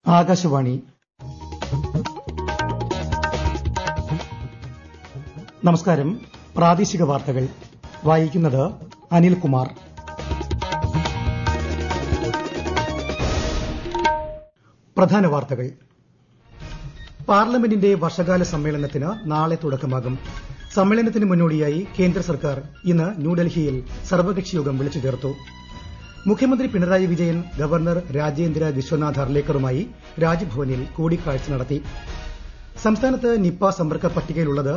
ആകാശവാണി നമസ്കാരം പ്രാദേശിക വാർത്തകൾ വായിക്കുന്നത് അനിൽകുമാർ പ്രധാന വാർത്തകൾ പാർലമെന്റിന്റെ വർഷകാല സമ്മേളനത്തിന് നാളെ തുടക്കമാകും സമ്മേളനത്തിന് മുന്നോടിയായി കേന്ദ്ര സർക്കാർ ഇന്ന് ന്യൂഡൽഹിയിൽ സർവകക്ഷി യോഗം വിളിച്ചു ചേർത്തു മുഖ്യമന്ത്രി പിണറായി വിജയൻ ഗവർണർ രാജേന്ദ്ര വിശ്വനാഥ് അർലേക്കറുമായി രാജ്ഭവനിൽ കൂടിക്കാഴ്ച നടത്തി സംസ്ഥാനത്ത് നിപ്പ സമ്പർക്ക പട്ടികയിലുള്ളത്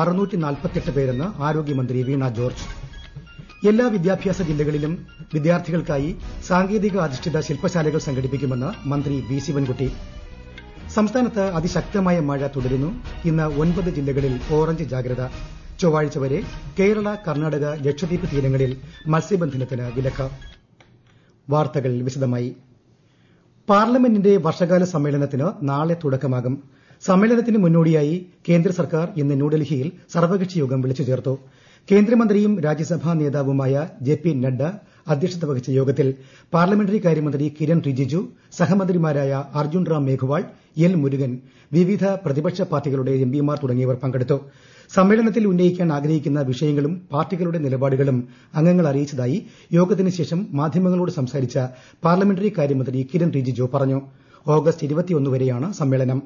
പേരെന്ന് ആരോഗ്യമന്ത്രി വീണ ജോർജ് എല്ലാ വിദ്യാഭ്യാസ ജില്ലകളിലും വിദ്യാർത്ഥികൾക്കായി സാങ്കേതിക അധിഷ്ഠിത ശില്പശാലകൾ സംഘടിപ്പിക്കുമെന്ന് മന്ത്രി വി ശിവൻകുട്ടി സംസ്ഥാനത്ത് അതിശക്തമായ മഴ തുടരുന്നു ഇന്ന് ഒൻപത് ജില്ലകളിൽ ഓറഞ്ച് ജാഗ്രത ചൊവ്വാഴ്ച വരെ കേരള കർണാടക ലക്ഷദ്വീപ് തീരങ്ങളിൽ മത്സ്യബന്ധനത്തിന് വിലക്ക് വാർത്തകൾ വിശദമായി പാർലമെന്റിന്റെ വർഷകാല സമ്മേളനത്തിന് നാളെ തുടക്കമാകും സമ്മേളനത്തിന് മുന്നോടിയായി കേന്ദ്ര സർക്കാർ ഇന്ന് ന്യൂഡൽഹിയിൽ സർവകക്ഷി യോഗം വിളിച്ചു ചേർത്തു കേന്ദ്രമന്ത്രിയും രാജ്യസഭാ നേതാവുമായ ജെ പി നഡ്ഡ അധ്യക്ഷത വഹിച്ച യോഗത്തിൽ പാർലമെന്ററി കാര്യമന്ത്രി കിരൺ റിജിജു സഹമന്ത്രിമാരായ അർജുൻ റാം മേഘ്വാൾ എൽ മുരുകൻ വിവിധ പ്രതിപക്ഷ പാർട്ടികളുടെ എംപിമാർ തുടങ്ങിയവർ പങ്കെടുത്തു സമ്മേളനത്തിൽ ഉന്നയിക്കാൻ ആഗ്രഹിക്കുന്ന വിഷയങ്ങളും പാർട്ടികളുടെ നിലപാടുകളും അംഗങ്ങൾ അറിയിച്ചതായി യോഗത്തിന് ശേഷം മാധ്യമങ്ങളോട് സംസാരിച്ച പാർലമെന്ററി കാര്യമന്ത്രി കിരൺ റിജിജു പറഞ്ഞു ഓഗസ്റ്റ് വരെയാണ് സമ്മേളനം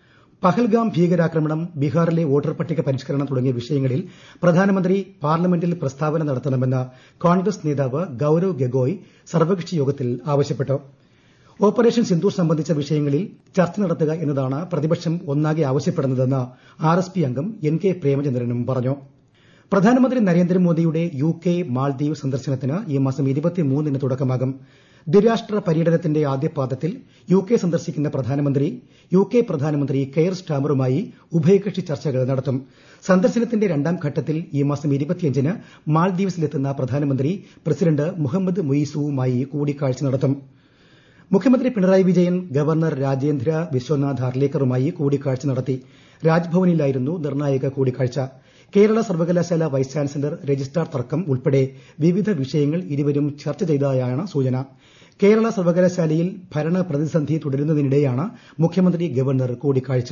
പഹൽഗാം ഭീകരാക്രമണം ബീഹാറിലെ വോട്ടർ പട്ടിക പരിഷ്കരണം തുടങ്ങിയ വിഷയങ്ങളിൽ പ്രധാനമന്ത്രി പാർലമെന്റിൽ പ്രസ്താവന നടത്തണമെന്ന് കോൺഗ്രസ് നേതാവ് ഗൌരവ് ഗൊഗോയ് സർവകക്ഷി യോഗത്തിൽ ആവശ്യപ്പെട്ടു ഓപ്പറേഷൻ സിന്ദൂർ സംബന്ധിച്ച വിഷയങ്ങളിൽ ചർച്ച നടത്തുക എന്നതാണ് പ്രതിപക്ഷം ഒന്നാകെ ആവശ്യപ്പെടുന്നതെന്ന് ആർ എസ് പി അംഗം എൻ കെ പ്രേമചന്ദ്രനും പറഞ്ഞു പ്രധാനമന്ത്രി നരേന്ദ്രമോദിയുടെ യു കെ മാൽദ്വീപ് സന്ദർശനത്തിന് ഈ മാസം ന് തുടക്കമാകും ദ്വിരാഷ്ട്ര പര്യടനത്തിന്റെ ആദ്യപാദത്തിൽ യു കെ സന്ദർശിക്കുന്ന പ്രധാനമന്ത്രി യു കെ പ്രധാനമന്ത്രി കെയർ സ്റ്റാമറുമായി ഉഭയകക്ഷി ചർച്ചകൾ നടത്തും സന്ദർശനത്തിന്റെ രണ്ടാം ഘട്ടത്തിൽ ഈ മാസം ന് മാൽദ്വീപ്സിലെത്തുന്ന പ്രധാനമന്ത്രി പ്രസിഡന്റ് മുഹമ്മദ് മുയിസുവുമായി കൂടിക്കാഴ്ച നടത്തും മുഖ്യമന്ത്രി പിണറായി വിജയൻ ഗവർണർ രാജേന്ദ്ര വിശ്വനാഥ് അർലേക്കറുമായി കൂടിക്കാഴ്ച നടത്തി രാജ്ഭവനിലായിരുന്നു നിർണായക കൂടിക്കാഴ്ച കേരള സർവകലാശാല വൈസ് ചാൻസലർ രജിസ്ട്രാർ തർക്കം ഉൾപ്പെടെ വിവിധ വിഷയങ്ങൾ ഇരുവരും ചർച്ച ചെയ്തതായാണ് സൂചന കേരള സർവകലാശാലയിൽ ഭരണ പ്രതിസന്ധി തുടരുന്നതിനിടെയാണ് മുഖ്യമന്ത്രി ഗവർണർ കൂടിക്കാഴ്ച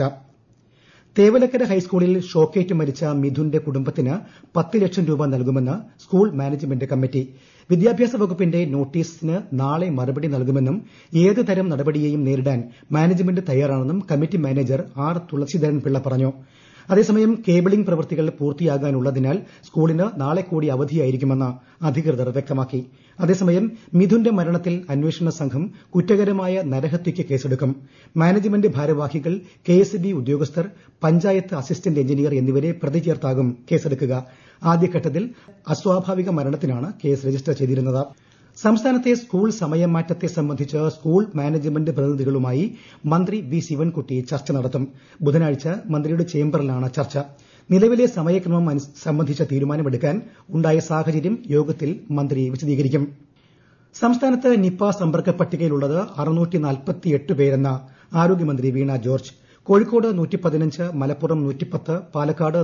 തേവലക്കര ഹൈസ്കൂളിൽ ഷോക്കേറ്റ് മരിച്ച മിഥുന്റെ കുടുംബത്തിന് പത്ത് ലക്ഷം രൂപ നൽകുമെന്ന് സ്കൂൾ മാനേജ്മെന്റ് കമ്മിറ്റി വിദ്യാഭ്യാസ വകുപ്പിന്റെ നോട്ടീസിന് നാളെ മറുപടി നൽകുമെന്നും ഏത് തരം നടപടിയെയും നേരിടാൻ മാനേജ്മെന്റ് തയ്യാറാണെന്നും committee manager R Thulaseedharan Pillai പറഞ്ഞു അതേസമയം കേബിളിംഗ് പ്രവൃത്തികൾ പൂർത്തിയാകാനുള്ളതിനാൽ സ്കൂളിന് നാളെ കൂടി അവധിയായിരിക്കുമെന്ന് അധികൃതർ വ്യക്തമാക്കി അതേസമയം മിഥുന്റെ മരണത്തിൽ അന്വേഷണ സംഘം കുറ്റകരമായ നരഹത്യയ്ക്ക് കേസെടുക്കും മാനേജ്മെന്റ് ഭാരവാഹികൾ കെഎസ്ഇബി ഉദ്യോഗസ്ഥർ പഞ്ചായത്ത് അസിസ്റ്റന്റ് എഞ്ചിനീയർ എന്നിവരെ പ്രതി ചേർത്താകും കേസെടുക്കുക ആദ്യഘട്ടത്തിൽ അസ്വാഭാവിക മരണത്തിനാണ് കേസ് രജിസ്റ്റർ ചെയ്തിരുന്നത് സംസ്ഥാനത്തെ സ്കൂൾ സമയമാറ്റത്തെ സംബന്ധിച്ച് സ്കൂൾ മാനേജ്മെന്റ് പ്രതിനിധികളുമായി മന്ത്രി വി ശിവൻകുട്ടി ചർച്ച നടത്തും ബുധനാഴ്ച മന്ത്രിയുടെ ചേംബറിലാണ് ചർച്ച നിലവിലെ സമയക്രമം സംബന്ധിച്ച തീരുമാനമെടുക്കാൻ ഉണ്ടായ സാഹചര്യം യോഗത്തിൽ മന്ത്രി വിശദീകരിക്കും സംസ്ഥാനത്ത് നിപ്പ സമ്പർക്ക പട്ടികയിലുള്ളത് പേരെന്ന് ആരോഗ്യമന്ത്രി വീണ ജോർജ് കോഴിക്കോട് മലപ്പുറം പാലക്കാട്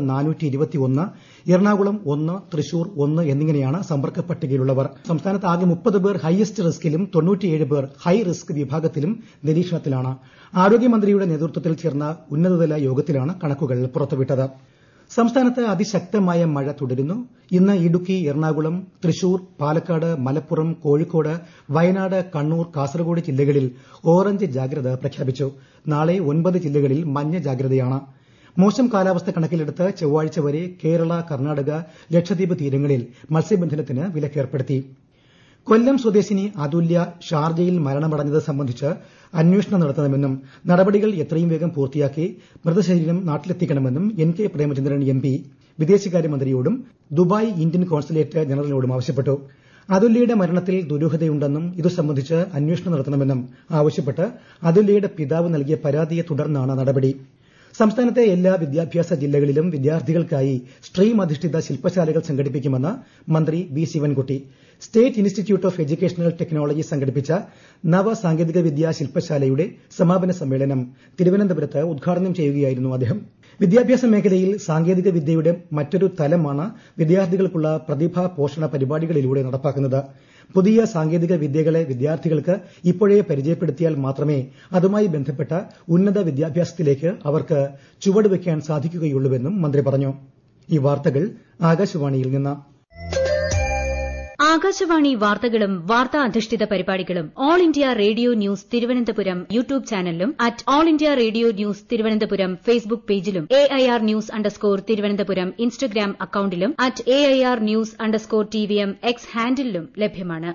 എറണാകുളം ഒന്ന് തൃശൂർ ഒന്ന് എന്നിങ്ങനെയാണ് സമ്പർക്ക പട്ടികയിലുള്ളവർ സംസ്ഥാനത്ത് ആകെ മുപ്പത് പേർ ഹൈയസ്റ്റ് റിസ്കിലും തൊണ്ണൂറ്റിയേഴ് പേർ ഹൈ റിസ്ക് വിഭാഗത്തിലും നിരീക്ഷണത്തിലാണ് ആരോഗ്യമന്ത്രിയുടെ നേതൃത്വത്തിൽ ചേർന്ന ഉന്നതതല യോഗത്തിലാണ് കണക്കുകൾ പുറത്തുവിട്ടത് സംസ്ഥാനത്ത് അതിശക്തമായ മഴ തുടരുന്നു ഇന്ന് ഇടുക്കി എറണാകുളം തൃശൂർ പാലക്കാട് മലപ്പുറം കോഴിക്കോട് വയനാട് കണ്ണൂർ കാസർഗോഡ് ജില്ലകളിൽ ഓറഞ്ച് ജാഗ്രത പ്രഖ്യാപിച്ചു നാളെ ഒൻപത് ജില്ലകളിൽ മഞ്ഞ ജാഗ്രതയാണ് മോശം കാലാവസ്ഥ കണക്കിലെടുത്ത് ചൊവ്വാഴ്ച വരെ കേരള കർണാടക ലക്ഷദ്വീപ് തീരങ്ങളിൽ മത്സ്യബന്ധനത്തിന് വിലക്കേർപ്പെടുത്തി കൊല്ലം സ്വദേശിനി അതുല്യ ഷാർജയിൽ മരണമടഞ്ഞത് സംബന്ധിച്ച് അന്വേഷണം നടത്തണമെന്നും നടപടികൾ എത്രയും വേഗം പൂർത്തിയാക്കി മൃതശരീരം നാട്ടിലെത്തിക്കണമെന്നും N K Premachandran M P വിദേശകാര്യമന്ത്രിയോടും ദുബായ് ഇന്ത്യൻ കോൺസുലേറ്റ് ജനറലിനോടും ആവശ്യപ്പെട്ടു അതുല്യയുടെ മരണത്തിൽ ദുരൂഹതയുണ്ടെന്നും ഇതു സംബന്ധിച്ച് അന്വേഷണം നടത്തണമെന്നും ആവശ്യപ്പെട്ട് അതുല്യയുടെ പിതാവ് നൽകിയ പരാതിയെ തുടർന്നാണ് നടപടി സംസ്ഥാനത്തെ എല്ലാ വിദ്യാഭ്യാസ ജില്ലകളിലും വിദ്യാർത്ഥികൾക്കായി സ്ട്രീം അധിഷ്ഠിത ശില്പശാലകൾ സംഘടിപ്പിക്കുമെന്ന് മന്ത്രി V Sivankutty state institute of educational technology സംഘടിപ്പിച്ച നവസാങ്കേതിക വിദ്യാ ശില്പശാലയുടെ സമാപന സമ്മേളനം തിരുവനന്തപുരത്ത് ഉദ്ഘാടനം ചെയ്യുകയായിരുന്നു അദ്ദേഹം വിദ്യാഭ്യാസ മേഖലയിൽ സാങ്കേതിക വിദ്യയുടെ മറ്റൊരു തലമാണ് വിദ്യാർത്ഥികൾക്കുള്ള പ്രതിഭാ പോഷണ പരിപാടികളിലൂടെ നടപ്പാക്കുന്നത് പുതിയ സാങ്കേതിക വിദ്യകളെ വിദ്യാർത്ഥികൾക്ക് ഇപ്പോഴേ പരിചയപ്പെടുത്തിയാൽ മാത്രമേ അതുമായി ബന്ധപ്പെട്ട ഉന്നത വിദ്യാഭ്യാസത്തിലേക്ക് അവർക്ക് ചുവടുവയ്ക്കാൻ സാധിക്കുകയുള്ളൂവെന്നും മന്ത്രി പറഞ്ഞു ഈ വാർത്തകൾ ആകാശവാണിയിൽ നിന്ന് ആകാശവാണി വാർത്തകളും വാർത്താ അധിഷ്ഠിത പരിപാടികളും All India Radio news Thiruvananthapuram YouTube ചാനലിലും at All India Radio news Thiruvananthapuram Facebook പേജിലും A I R news underscore Thiruvananthapuram Instagram അക്കൌണ്ടിലും at A I R news underscore T V M X ഹാൻഡിലും ലഭ്യമാണ്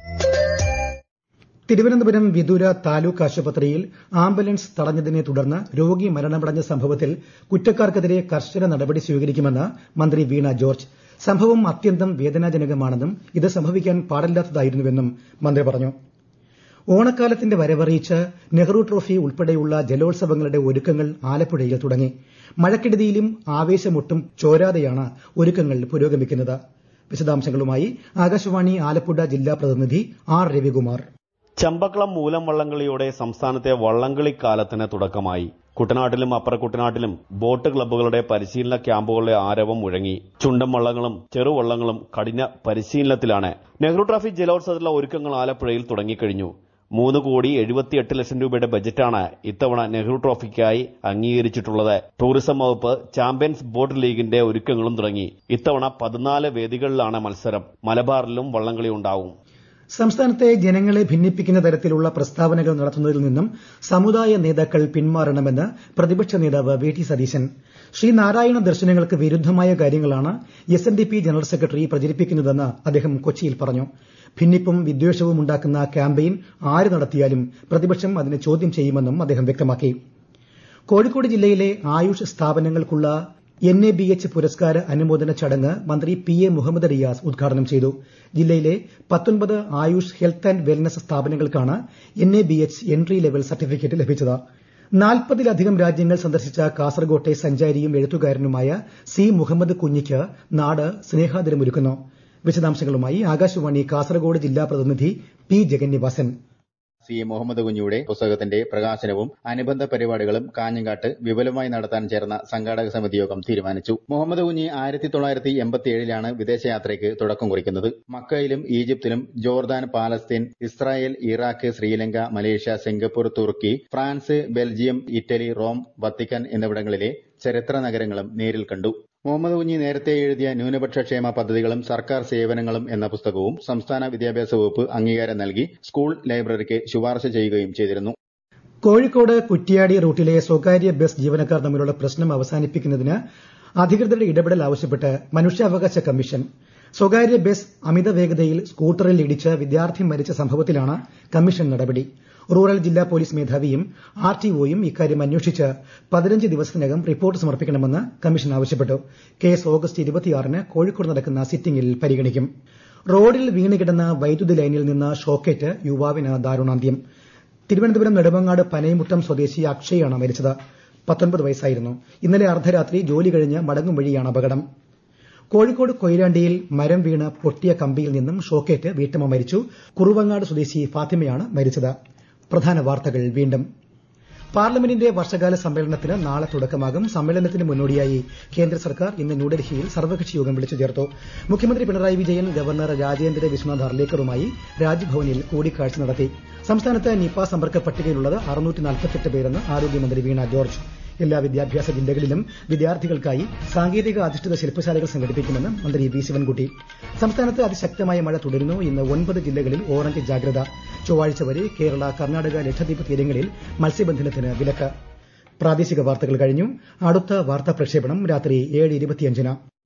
തിരുവനന്തപുരം വിദുര താലൂക്ക് ആശുപത്രിയിൽ ആംബുലൻസ് തടഞ്ഞതിനെ തുടർന്ന് രോഗി മരണമടഞ്ഞ സംഭവത്തിൽ കുറ്റക്കാർക്കെതിരെ കർശന നടപടി സ്വീകരിക്കുമെന്ന് മന്ത്രി വീണ ജോർജ് സംഭവം അത്യന്തം വേദനാജനകമാണെന്നും ഇത് സംഭവിക്കാൻ പാടില്ലാത്തതായിരുന്നുവെന്നും മന്ത്രി പറഞ്ഞു ഓണക്കാലത്തിന്റെ വരവറിയിച്ച് നെഹ്റു ട്രോഫി ഉൾപ്പെടെയുള്ള ജലോത്സവങ്ങളുടെ ഒരുക്കങ്ങൾ ആലപ്പുഴയിൽ തുടങ്ങി മഴക്കെടുതിയിലും ആവേശമൊട്ടും ചോരാതെയാണ് ഒരുക്കങ്ങൾ പുരോഗമിക്കുന്നത് വിശദാംശങ്ങളുമായി ആകാശവാണി ആലപ്പുഴ ജില്ലാ പ്രതിനിധി ആർ രവികുമാർ ചമ്പക്കുളം മൂലം വള്ളംകളിയോടെ സംസ്ഥാനത്തെ വള്ളംകളിക്കാലത്തിന് തുടക്കമായി കുട്ടനാട്ടിലും അപ്പുറ കുട്ടനാട്ടിലും ബോട്ട് ക്ലബ്ബുകളുടെ പരിശീലന ക്യാമ്പുകളുടെ ആരവം മുഴങ്ങി ചുണ്ടൻ വള്ളങ്ങളും ചെറുവള്ളങ്ങളും കഠിന പരിശീലനത്തിലാണ് നെഹ്റു ട്രോഫി ജലോത്സവത്തിലുള്ള ഒരുക്കങ്ങൾ ആലപ്പുഴയിൽ തുടങ്ങിക്കഴിഞ്ഞു മൂന്ന് കോടി എഴുപത്തിയെട്ട് ലക്ഷം രൂപയുടെ ബജറ്റാണ് ഇത്തവണ നെഹ്റു ട്രോഫിക്കായി അംഗീകരിച്ചിട്ടുള്ളത് ടൂറിസം വകുപ്പ് ചാമ്പ്യൻസ് ബോട്ട് ലീഗിന്റെ ഒരുക്കങ്ങളും തുടങ്ങി ഇത്തവണ പതിനാല് വേദികളിലാണ് മത്സരം മലബാറിലും വള്ളംകളി ഉണ്ടാവും സംസ്ഥാനത്തെ ജനങ്ങളെ ഭിന്നിപ്പിക്കുന്ന തരത്തിലുള്ള പ്രസ്താവനകൾ നടത്തുന്നതിൽ നിന്നും സമുദായ നേതാക്കൾ പിന്മാറണമെന്ന് പ്രതിപക്ഷ നേതാവ് വി ടി സതീശൻ ശ്രീനാരായണ ദർശനങ്ങൾക്ക് വിരുദ്ധമായ കാര്യങ്ങളാണ് S N D P general secretary പ്രചരിപ്പിക്കുന്നതെന്ന് അദ്ദേഹം കൊച്ചിയിൽ പറഞ്ഞു ഭിന്നിപ്പും വിദ്വേഷവും ഉണ്ടാക്കുന്ന ക്യാമ്പയിൻ ആര് നടത്തിയാലും പ്രതിപക്ഷം അതിനെ ചോദ്യം ചെയ്യുമെന്നും അദ്ദേഹം വ്യക്തമാക്കി കോഴിക്കോട് ജില്ലയിലെ ആയുഷ് സ്ഥാപനങ്ങൾക്കുള്ള എൻ എ ബി എച്ച് പുരസ്കാര അനുമോദന ചടങ്ങ് മന്ത്രി പി എ മുഹമ്മദ് റിയാസ് ഉദ്ഘാടനം ചെയ്തു ജില്ലയിലെ പത്തൊൻപത് ആയുഷ് ഹെൽത്ത് ആന്റ് വെൽനസ് സ്ഥാപനങ്ങൾക്കാണ് N A B H entry level certificate ലഭിച്ചത് നാൽപ്പതിലധികം രാജ്യങ്ങൾ സന്ദർശിച്ച കാസർകോട്ടെ സഞ്ചാരിയും എഴുത്തുകാരനുമായ സി മുഹമ്മദ് കുഞ്ഞിക്ക് നാട് സ്നേഹാദരമൊരുക്കുന്നു വിശദാംശങ്ങളുമായി ആകാശവാണി കാസർഗോഡ് ജില്ലാ പ്രതിനിധി പി ജഗന്നിവാസൻ സി മുഹമ്മദ് കുഞ്ഞിയുടെ പുസ്തകത്തിന്റെ പ്രകാശനവും അനുബന്ധ പരിപാടികളും കാഞ്ഞങ്ങാട്ട് വിപുലമായി നടത്താൻ ചേർന്ന സംഘാടക സമിതി യോഗം തീരുമാനിച്ചു മുഹമ്മദ് കുഞ്ഞി ആയിരത്തി തൊള്ളായിരത്തി എൺപത്തിയേഴിലാണ് വിദേശയാത്രയ്ക്ക് തുടക്കം കുറിക്കുന്നത് മക്കയിലും ഈജിപ്തിലും Jordan Palestine Israel Iraq Sri Lanka Malaysia Singapore Turkey France Belgium Italy Rome Vatican എന്നിവിടങ്ങളിലെ ചരിത്ര നഗരങ്ങളും നേരിൽ കണ്ടു മുഹമ്മദ് കുഞ്ഞി നേരത്തെ എഴുതിയ ന്യൂനപക്ഷ ക്ഷേമ പദ്ധതികളും സർക്കാർ സേവനങ്ങളും എന്ന പുസ്തകവും സംസ്ഥാന വിദ്യാഭ്യാസ വകുപ്പ് അംഗീകാരം നൽകി സ്കൂൾ ലൈബ്രറിക്ക് ശുപാർശ ചെയ്യുകയും ചെയ്തിരുന്നു കോഴിക്കോട് കുറ്റ്യാടി റൂട്ടിലെ സ്വകാര്യ ബസ് ജീവനക്കാർ തമ്മിലുള്ള പ്രശ്നം അവസാനിപ്പിക്കുന്നതിന് അധികൃതരുടെ ഇടപെടൽ ആവശ്യപ്പെട്ട് മനുഷ്യാവകാശ കമ്മീഷൻ സ്വകാര്യ ബസ് അമിത വേഗതയിൽ സ്കൂട്ടറിൽ ഇടിച്ച് വിദ്യാർത്ഥി മരിച്ച സംഭവത്തിലാണ് കമ്മീഷൻ നടപടി റൂറൽ ജില്ലാ പോലീസ് മേധാവിയും ആർ ടി ഒയും ഇക്കാര്യം അന്വേഷിച്ച് പതിനഞ്ച് ദിവസത്തിനകം റിപ്പോർട്ട് സമർപ്പിക്കണമെന്ന് കമ്മീഷൻ ആവശ്യപ്പെട്ടു കേസ് ഓഗസ്റ്റ് ഇരുപത്തിയാറിന് കോഴിക്കോട് നടക്കുന്ന സിറ്റിംഗിൽ പരിഗണിക്കും റോഡിൽ വീണുകിടന്ന വൈദ്യുതി ലൈനിൽ നിന്ന് ഷോക്കേറ്റ് യുവാവിന് ദാരുണാന്ത്യം തിരുവനന്തപുരം നെടുമങ്ങാട് പനയമുട്ടം സ്വദേശി അക്ഷയാണ് മരിച്ചത് പത്തൊൻപത് വയസ്സായിരുന്നു ഇന്നലെ അർദ്ധരാത്രി ജോലി കഴിഞ്ഞ് മടങ്ങും വഴിയാണ് അപകടം കോഴിക്കോട് കൊയിലാണ്ടിയിൽ മരം വീണ് പൊട്ടിയ കമ്പിയിൽ നിന്നും ഷോക്കേറ്റ് വീട്ടമ്മ മരിച്ചു കുറുവങ്ങാട് സ്വദേശി ഫാത്തിമയാണ് മരിച്ചത് പ്രധാന വാർത്തകൾ വീണ്ടും പാർലമെന്റിന്റെ വർഷകാല സമ്മേളനത്തിന് നാളെ തുടക്കമാകും സമ്മേളനത്തിന് മുന്നോടിയായി കേന്ദ്ര സർക്കാർ ഇന്ന് ന്യൂഡൽഹിയിൽ സർവകക്ഷി യോഗം വിളിച്ചു ചേർത്തു മുഖ്യമന്ത്രി പിണറായി വിജയൻ ഗവർണർ രാജേന്ദ്ര വിശ്വനാഥ് അർലേക്കറുമായി രാജ്ഭവനിൽ കൂടിക്കാഴ്ച നടത്തി സംസ്ഥാനത്ത് നിപ സമ്പർക്ക പട്ടികയിലുള്ളത് പേരെന്ന് ആരോഗ്യമന്ത്രി വീണ ജോർജ് എല്ലാ വിദ്യാഭ്യാസ ജില്ലകളിലും വിദ്യാർത്ഥികൾക്കായി സാങ്കേതിക അധിഷ്ഠിത ശില്പശാലകൾ സംഘടിപ്പിക്കുമെന്ന് മന്ത്രി വി ശിവൻകുട്ടി സംസ്ഥാനത്ത് അതിശക്തമായ മഴ തുടരുന്നു ഇന്ന് ഒൻപത് ജില്ലകളിൽ ഓറഞ്ച് ജാഗ്രത ചൊവ്വാഴ്ച വരെ കേരള കർണാടക ലക്ഷദ്വീപ് തീരങ്ങളിൽ മത്സ്യബന്ധനത്തിന് വിലക്ക് പ്രാദേശിക വാർത്തകൾ കഴിഞ്ഞു അടുത്ത വാർത്താ പ്രക്ഷേപണം രാത്രി ഏഴ് ഇരുപത്തിയഞ്ചിന്